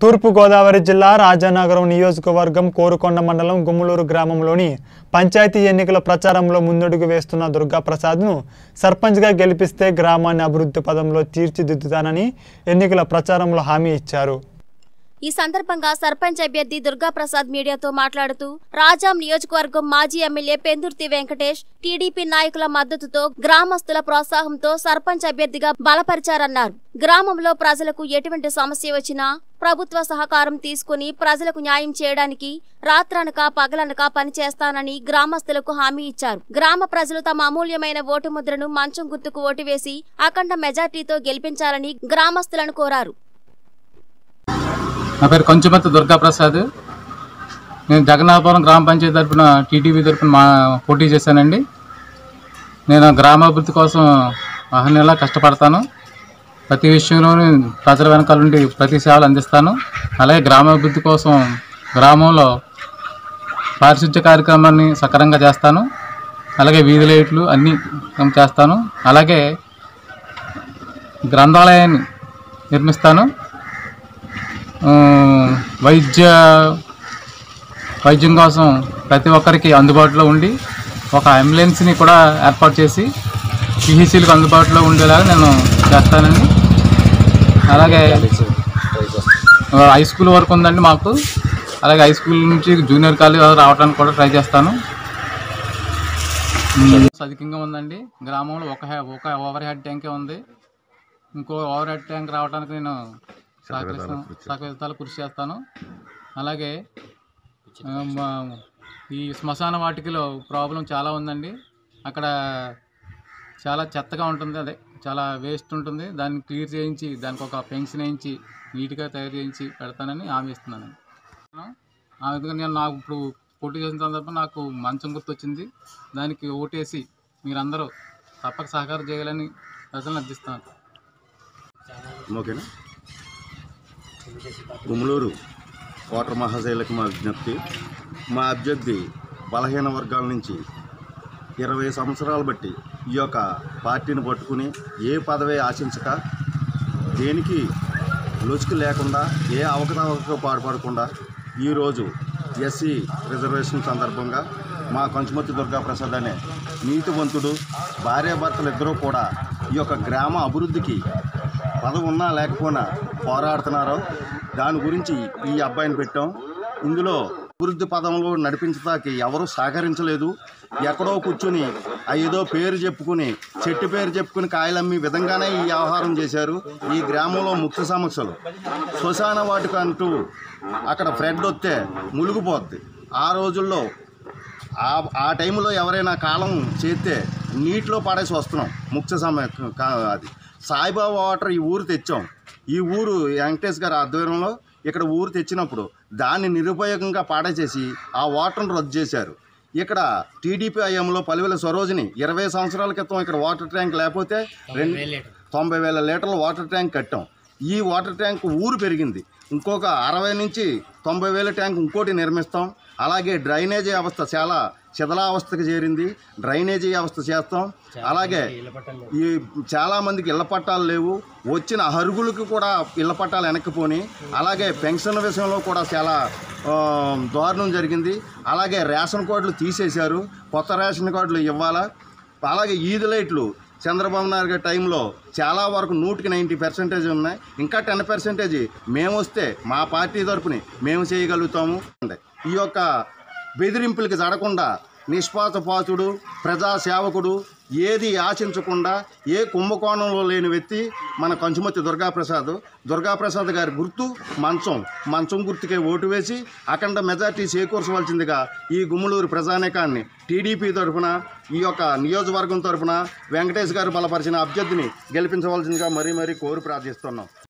తూర్పుగోదావరి జిల్లా రాజానగరం నియోజకవర్గం కోరుకొండ మండలం గుమ్మలూరు గ్రామంలోని పంచాయతీ ఎన్నికల ప్రచారంలో ముందడుగు వేస్తున్న దుర్గాప్రసాద్ను సర్పంచ్గా గెలిపిస్తే గ్రామాన్ని అభివృద్ధి పదంలో తీర్చిదిద్దుతానని ఎన్నికల ప్రచారంలో హామీ ఇచ్చారు ఈ సందర్భంగా సర్పంచ్ అభ్యర్థి దుర్గాప్రసాద్ మీడియాతో మాట్లాడుతూ రాజాం నియోజకవర్గం మాజీ ఎమ్మెల్యే పెందుర్తి వెంకటేష్ టీడీపీ నాయకుల మద్దతుతో గ్రామస్తుల ప్రోత్సాహంతో సర్పంచ్ అభ్యర్థిగా బలపరిచారన్నారు గ్రామంలో ప్రజలకు ఎటువంటి సమస్య వచ్చినా ప్రభుత్వ సహకారం తీసుకుని ప్రజలకు న్యాయం చేయడానికి రాత్రనక పగలనక పనిచేస్తానని గ్రామస్తులకు హామీ ఇచ్చారు గ్రామ ప్రజలు తమ అమూల్యమైన ఓటు ముద్రను మంచం గుర్తుకు ఓటు వేసి అఖండ మెజార్టీతో గెలిపించాలని గ్రామస్తులను కోరారు నా పేరు కొంచెమత్త దుర్గాప్రసాద్ నేను జగన్నాథపురం గ్రామ పంచాయతీ తరఫున టీటీవీ తరఫున మా పోటీ చేశానండి నేను గ్రామాభివృద్ధి కోసం అహర్నిలా కష్టపడతాను ప్రతి విషయంలోనూ ప్రజల వెనకాల నుండి ప్రతి సేవలు అందిస్తాను అలాగే గ్రామాభివృద్ధి కోసం గ్రామంలో పారిశుద్ధ్య కార్యక్రమాన్ని సక్రమంగా చేస్తాను అలాగే వీధి లైట్లు అన్నీ చేస్తాను అలాగే గ్రంథాలయాన్ని నిర్మిస్తాను ఆ, వైద్య వైద్యం కోసం ప్రతి ఒక్కరికి అందుబాటులో ఉండి ఒక అంబులెన్స్ని కూడా ఏర్పాటు చేసి పిహెచీలకు అందుబాటులో ఉండేలాగా నేను చేస్తానండి అలాగే ఆ, హై స్కూల్ వరకు ఉందండి మాకు అలాగే హై స్కూల్ నుంచి జూనియర్ కాలేజ్ రావడానికి కూడా ట్రై చేస్తాను ఉమ్, అధికంగా ఉందండి గ్రామంలో ఒక హె- ఒక ఓవర్ హెడ్ ట్యాంకే ఉంది ఇంకో ఓవర్ హెడ్ ట్యాంక్ రావడానికి నేను సహకరిస్తాను సహకరిస్తాను కృషి చేస్తాను అలాగే ఆ, మా- ఈ శ్మశాన వాటికలో ప్రాబ్లం చాలా ఉందండి అక్కడ చాలా చెత్తగా ఉంటుంది అదే చాలా వేస్ట్ ఉంటుంది దాన్ని క్లియర్ చేయించి దానికి ఒక పెన్షన్ వేయించి నీట్గా తయారు చేయించి పెడతానని హామీ ఇస్తున్నాను ఆ విధంగా నేను నాకు ఇప్పుడు పోటీ చేసిన సందర్భం నాకు మంచం గుర్తు వచ్చింది దానికి ఓటేసి మీరందరూ తప్పక సహకారం చేయాలని ప్రజలను అర్థిస్తాను ఓకేనా గుమ్మలూరు ఓటర్ మహాశైలకు మా విజ్ఞప్తి మా అభ్యర్థి బలహీన వర్గాల నుంచి ఇరవై సంవత్సరాలు బట్టి ఈ యొక్క పార్టీని పట్టుకుని ఏ పదవి ఆశించక దేనికి లొచుకు లేకుండా ఏ అవకతవకకు పాడుపడకుండా ఈరోజు ఎస్సీ రిజర్వేషన్ సందర్భంగా మా కంచుమతి దుర్గాప్రసాద్ అనే నీతివంతుడు భార్యాభర్తలు ఇద్దరూ కూడా ఈ యొక్క గ్రామ అభివృద్ధికి పదవి ఉన్నా లేకపోయినా పోరాడుతున్నారు దాని గురించి ఈ అబ్బాయిని పెట్టాం ఇందులో అభివృద్ధి పదంలో నడిపించడానికి ఎవరు సహకరించలేదు ఎక్కడో కూర్చుని ఆ ఏదో పేరు చెప్పుకుని చెట్టు పేరు చెప్పుకుని కాయలమ్మి విధంగానే ఈ వ్యవహారం చేశారు ఈ గ్రామంలో ముఖ్య సమస్యలు శ్మశాన వాటికి అంటూ అక్కడ ఫ్రెడ్ వస్తే మునిగిపోద్ది ఆ రోజుల్లో ఆ ఆ టైంలో ఎవరైనా కాలం చేస్తే నీటిలో పడేసి వస్తున్నాం ముఖ్య సమయం కా- అది సాయిబాబా వాటర్ ఈ ఊరు తెచ్చాం ఈ ఊరు వెంకటేష్ గారి ఆధ్వర్యంలో ఇక్కడ ఊరు తెచ్చినప్పుడు దాన్ని నిరుపయోగంగా పాడేసేసి ఆ వాటర్ను రద్దు చేశారు ఇక్కడ టీడీపీ హయాంలో పలువేల సరోజిని ఇరవై సంవత్సరాల క్రితం ఇక్కడ వాటర్ ట్యాంక్ లేకపోతే రెండు తొంభై వేల లీటర్ల వాటర్ ట్యాంక్ కట్టాం ఈ వాటర్ ట్యాంక్ ఊరు పెరిగింది ఇంకొక అరవై నుంచి తొంభై వేల ట్యాంక్ ఇంకోటి నిర్మిస్తాం అలాగే డ్రైనేజీ వ్యవస్థ చాలా శిథిలావస్థకు చేరింది డ్రైనేజీ వ్యవస్థ చేస్తాం అలాగే ఈ చాలా మందికి ఇళ్ల పట్టాలు లేవు వచ్చిన అర్హులకు కూడా ఇళ్ల పట్టాలు వెనక్కిపోని అలాగే పెన్షన్ విషయంలో కూడా చాలా ఆ, దారుణం జరిగింది అలాగే రేషన్ కార్డులు తీసేశారు కొత్త రేషన్ కార్డులు ఇవ్వాలా అలాగే ఈది లైట్లు చంద్రబాబు నాయుడు గారి టైంలో చాలా వరకు నూటికి నైంటీ పర్సెంటేజ్ ఉన్నాయి ఇంకా టెన్ పర్సెంటేజ్ మేము వస్తే మా పార్టీ తరపుని మేము చేయగలుగుతాము ఈ యొక్క బెదిరింపులకి జడకుండా నిష్పాతపాతుడు ప్రజాసేవకుడు ఏది ఆశించకుండా ఏ కుంభకోణంలో లేని వ్యక్తి మన కంచుమతి దుర్గాప్రసాద్ దుర్గాప్రసాద్ గారి గుర్తు మంచం మంచం గుర్తుకే ఓటు వేసి అఖండ మెజార్టీ చేకూర్చవలసిందిగా ఈ గుమ్మలూరు ప్రజానేకాన్ని టీడీపీ తరఫున ఈ యొక్క నియోజకవర్గం తరఫున వెంకటేష్ గారు బలపరిచిన అభ్యర్థిని గెలిపించవలసిందిగా మరీ మరీ కోరి ప్రార్థిస్తున్నాం